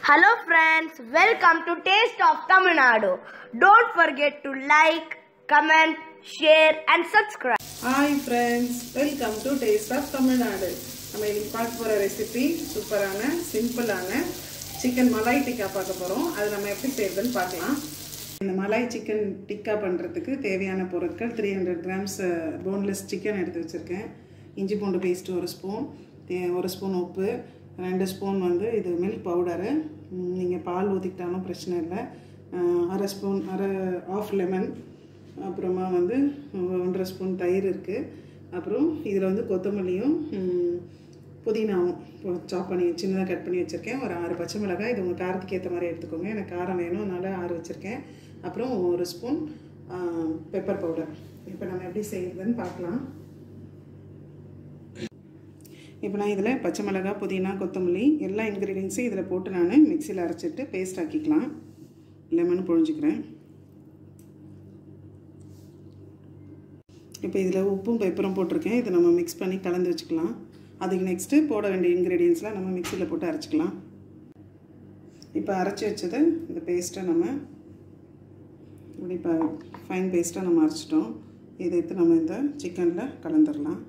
Hello friends, welcome to Taste of Tamil Nadu. Don't forget to like, comment, share and subscribe. Hi friends welcome to taste of Tamil Nadu நம்ம இன்னைக்கு பார்க்க போகிற recipe சூப்பரான சிம்பிளான chicken Malay tikka பார்க்க போகிறோம் அது நம்ம எப்படி செய்யறதுன்னு பார்க்கலாம் இந்த மலாய் சிக்கன் டிக்கா பண்ணுறதுக்கு தேவையான பொருட்கள் three hundred grams boneless chicken எடுத்து வச்சுருக்கேன் இஞ்சி பூண்டு பேஸ்ட்டு ஒரு ஸ்பூன் ஒரு ஸ்பூன் உப்பு ரெண்டு ஸ்பூன் வந்து இது மில்க் பவுடரு நீங்கள் பால் ஊற்றிக்கிட்டாலும் பிரச்சனை இல்லை அஹ் அரை ஸ்பூன் அரை ஆஃப் லெமன் அப்புறமா வந்து ஒன்றரை ஸ்பூன் தயிர் இருக்குது அப்புறம் இதில் வந்து கொத்தமல்லியும் ம், புதினாவும் சாப் பண்ணி சின்னதாக கட் பண்ணி வச்சுருக்கேன் ஒரு ஆறு பச்சை மிளகாய் இது உங்கள் காரத்துக்கு ஏற்ற மாதிரி எடுத்துக்கோங்க எனக்கு காரம் வேணும் அதனால் ஆறு வச்சுருக்கேன் அப்புறம் ஒரு ஸ்பூன் பெப்பர் பவுடர் இப்போ நம்ம எப்படி செய்யறதுன்னு பார்க்கலாம் இப்போ நான் இதில் பச்சை மிளகாய் புதினா கொத்தமல்லி எல்லா இன்க்ரீடியன்ஸையும் இதில் போட்டு நான் மிக்சியில் அரைச்சிட்டு பேஸ்ட் ஆக்கிக்கலாம் லெமன் புழிஞ்சிக்கிறேன் இப்போ இதில் உப்பும் பெப்பரும் போட்டிருக்கேன் இதை நம்ம மிக்ஸ் பண்ணி கலந்து வச்சுக்கலாம் அதுக்கு நெக்ஸ்ட்டு போட வேண்டிய இன்க்ரீடியன்ஸ்லாம் நம்ம மிக்சியில் போட்டு அரைச்சிக்கலாம் இப்போ அரைச்சி வச்சது இந்த பேஸ்ட்டை நம்ம இப்படி இப்போ ஃபைன் பேஸ்ட்டாக நம்ம அரைச்சிட்டோம் இதை எடுத்து நம்ம இந்த சிக்கனில் கலந்துடலாம்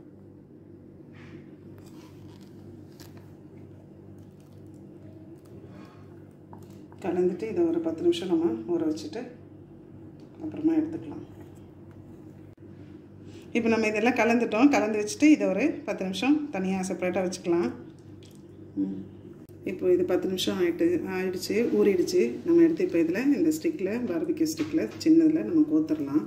கலந்துட்டு இதை ஒரு பத்து நிமிஷம் நம்ம ஊற வச்சுட்டு அப்புறமா எடுத்துக்கலாம் இப்போ நம்ம இதெல்லாம் கலந்துட்டோம் கலந்து வச்சுட்டு இதை ஒரு பத்து நிமிஷம் தனியாக செப்பரேட்டாக வச்சுக்கலாம் ம். இப்போ இது பத்து நிமிஷம் ஆகிட்டு ஆயிடுச்சு ஊறிடுச்சு நம்ம எடுத்து இப்போ இதில் இந்த ஸ்டிக்கில் பார்பிக்யூ ஸ்டிக்கில் சின்னதில் நம்ம கோத்துடலாம்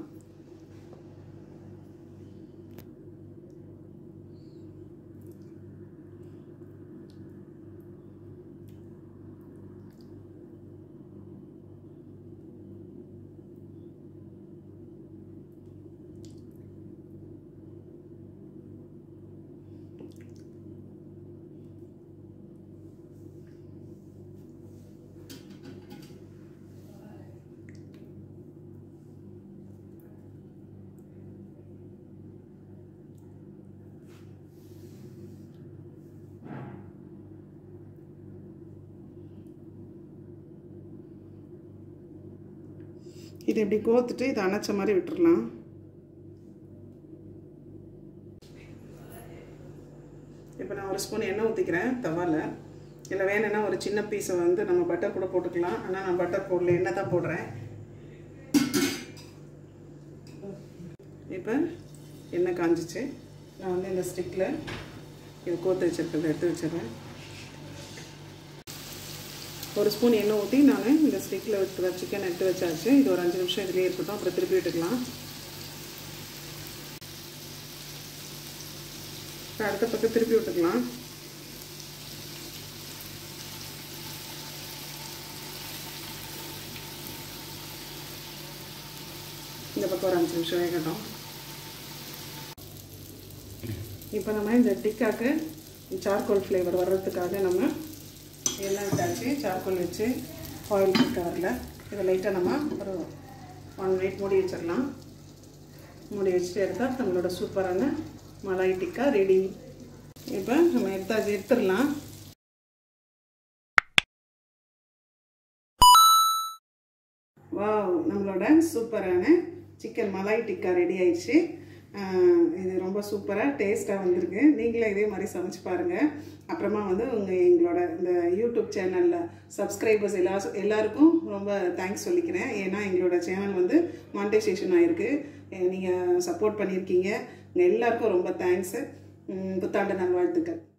இது இப்படி கோத்துட்டு இதை அணைச்ச மாதிரி விட்டுறலாம் இப்போ நான் ஒரு ஸ்பூன் எண்ணெய் ஊற்றிக்கிறேன் தவால இல்லை வேணும்னா ஒரு சின்ன பீஸை வந்து நம்ம பட்டர் கூட போட்டுக்கலாம் ஆனால் நான் பட்டர் போடல எண்ணெய் தான் போடுறேன் இப்போ எண்ணெய் காஞ்சிச்சு நான் வந்து இந்த ஸ்டிக்கில் இது கோத்து வச்சிருக்கிறத எடுத்து வச்சிடுறேன் ஒரு ஸ்பூன் எண்ணெய் ஊற்றி நான் இந்த ஸ்டிக்கில் விட்டு சிக்கன் எடுத்து வச்சாச்சு இது ஒரு அஞ்சு நிமிஷம் இதுலேயே இருக்கட்டும் அப்புறம் திருப்பி விட்டுக்கலாம் இப்போ அடுத்த பக்கம் திருப்பி விட்டுக்கலாம் இந்த பக்கம் ஒரு அஞ்சு நிமிஷம் வேகட்டும் இப்போ நம்ம இந்த டிக்காக்கு சார்கோல் ஃப்ளேவர் வர்றதுக்காக நம்ம எண்ணெய் விட்டாச்சு சார்கோல் வச்சு ஆயில் கவரில் இதை லைட்டாக நம்ம ஒரு ஒன் மினிட் மூடி வச்சிடலாம் மூடி வச்சுட்டு எடுத்தால் நம்மளோட சூப்பரான மலாய் டிக்கா ரெடி இப்போ நம்ம எடுத்தாச்சு எடுத்துடலாம் வாவ் நம்மளோட சூப்பரான சிக்கன் மலாய் டிக்கா ரெடி ஆயிடுச்சு ஆஹ் இது ரொம்ப சூப்பராக டேஸ்ட்டாக வந்திருக்கு நீங்களும் இதே மாதிரி சமைச்சு பாருங்கள் அப்புறமா வந்து உங்கள் எங்களோட இந்த யூடியூப் சேனலில் சப்ஸ்கிரைபர்ஸ் எல்லா எல்லாருக்கும் ரொம்ப தேங்க்ஸ் சொல்லிக்கிறேன் ஏன்னா எங்களோட சேனல் வந்து மானிட்டைசேஷன் ஆகிருக்கு நீங்கள் சப்போர்ட் பண்ணியிருக்கீங்க உங்கள் எல்லாருக்கும் ரொம்ப தேங்க்ஸு புத்தாண்டு நல்வாழ்த்துக்கள்